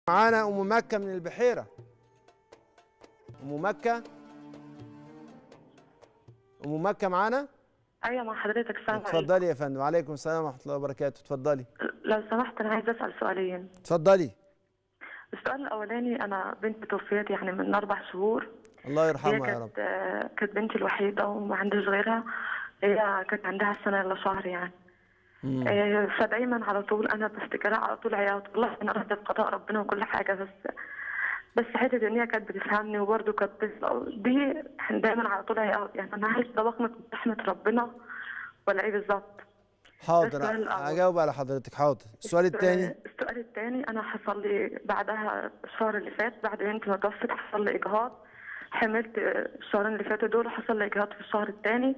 معانا ام مكه من البحيره ام مكه ام مكه معانا ايوه مع حضرتك سامع اتفضلي يا فندم وعليكم السلام ورحمه الله وبركاته اتفضلي لو سمحت انا عايزه اسال سؤالين اتفضلي السؤال الاولاني انا بنتي توفيت يعني من اربع شهور الله هي يرحمها يا رب كانت آه، كانت بنتي الوحيده وما عنديش غيرها هي كانت عندها سنه الا شهر يعني مم. آه، فدايما على طول انا بفتكرها على طول عياط والله انا راضيه بقضاء ربنا وكل حاجه بس بس حته ان هي كانت بتفهمني وبرده كانت بتسأل دي دايما على طول عياط يعني انا عايز ده بقنط من رحمه ربنا ولا ايه بالظبط حاضر السؤال الأول. هجاوب على حضرتك حاضر السؤال الثاني السؤال الثاني انا حصل لي بعدها الشهر اللي فات بعد بنتي ما توفت حصل لي اجهاض حملت الشهرين اللي فاتوا دول حصل لي اجهاض في الشهر الثاني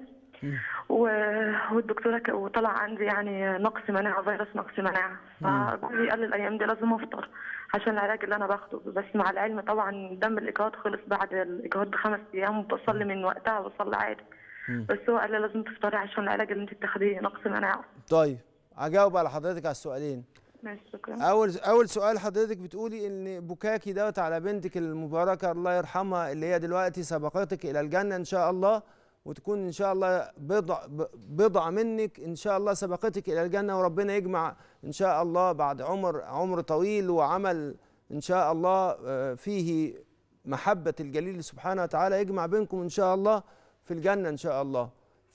والدكتوره ك- وطلع عندي يعني نقص مناعه فيروس نقص مناعه فجوزي قال لي الايام دي لازم افطر عشان العلاج اللي انا باخده بس مع العلم طبعا دم الاجهاض خلص بعد الاجهاض بخمس ايام وبصلي من وقتها بصلي عادي بس هو قال لي لازم تفطري عشان العلاج اللي انت بتاخديه نقص مناعه طيب هجاوب على حضرتك على السؤالين ماشي شكرا اول اول سؤال حضرتك بتقولي ان بكاكي دوت على بنتك المباركه الله يرحمها اللي هي دلوقتي سبقتك الى الجنه ان شاء الله وتكون ان شاء الله بضع ب- بضع منك ان شاء الله سبقتك الى الجنه وربنا يجمع ان شاء الله بعد عمر عمر طويل وعمل ان شاء الله آه، فيه محبه الجليل سبحانه وتعالى يجمع بينكم ان شاء الله في الجنه ان شاء الله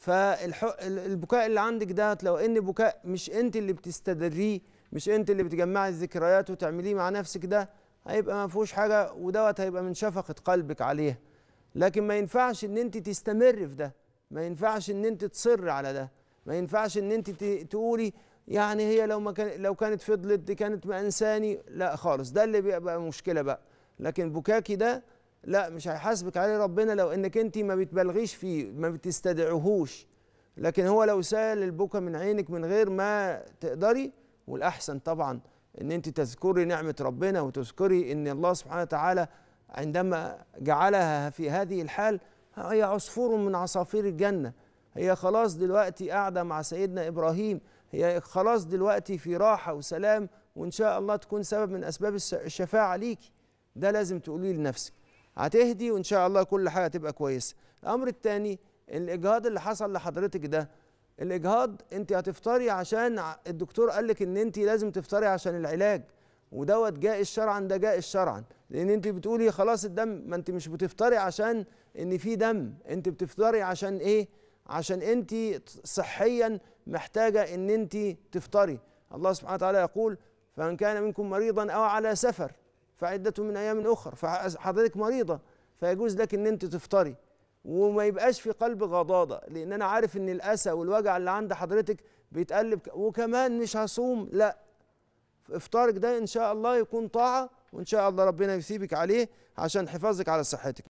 فالبكاء اللي عندك ده لو ان بكاء مش انت اللي بتستدريه مش انت اللي بتجمعي الذكريات وتعمليه مع نفسك ده هيبقى ما فيهوش حاجه ودوت هيبقى من شفقه قلبك عليها لكن ما ينفعش ان انت تستمر في ده ما ينفعش ان انت تصر على ده ما ينفعش ان انت ت- تقولي يعني هي لو ما كان لو كانت فضلت دي كانت مأنساني لا خالص ده اللي بيبقى مشكله بقى لكن بكاكي ده لا مش هيحاسبك عليه ربنا لو انك انت ما بتبالغيش فيه ما بتستدعوهوش لكن هو لو سال البكا من عينك من غير ما تقدري والاحسن طبعا ان انت تذكري نعمه ربنا وتذكري ان الله سبحانه وتعالى عندما جعلها في هذه الحال هي عصفور من عصافير الجنه هي خلاص دلوقتي قاعده مع سيدنا ابراهيم هي خلاص دلوقتي في راحه وسلام وان شاء الله تكون سبب من اسباب الس- الشفاعه ليكي ده لازم تقوليه لنفسك هتهدي وان شاء الله كل حاجه تبقى كويسه الامر الثاني الاجهاض اللي حصل لحضرتك ده الاجهاض انت هتفطري عشان ع- الدكتور قال لك ان انت لازم تفطري عشان العلاج ودوت جائز شرعا ده جائز شرعا لان انت بتقولي خلاص الدم ما انت مش بتفطري عشان ان في دم انت بتفطري عشان ايه عشان انت صحيا محتاجه ان انت تفطري الله سبحانه وتعالى يقول فمن كان منكم مريضا او على سفر فعدة من ايام اخرى فحضرتك مريضه فيجوز لك ان انت تفطري وما يبقاش في قلب غضاضه لان انا عارف ان الاسى والوجع اللي عند حضرتك بيتقلب ك- وكمان مش هصوم لا افطارك ده ان شاء الله يكون طاعه وان شاء الله ربنا يثيبك عليه عشان حفاظك على صحتك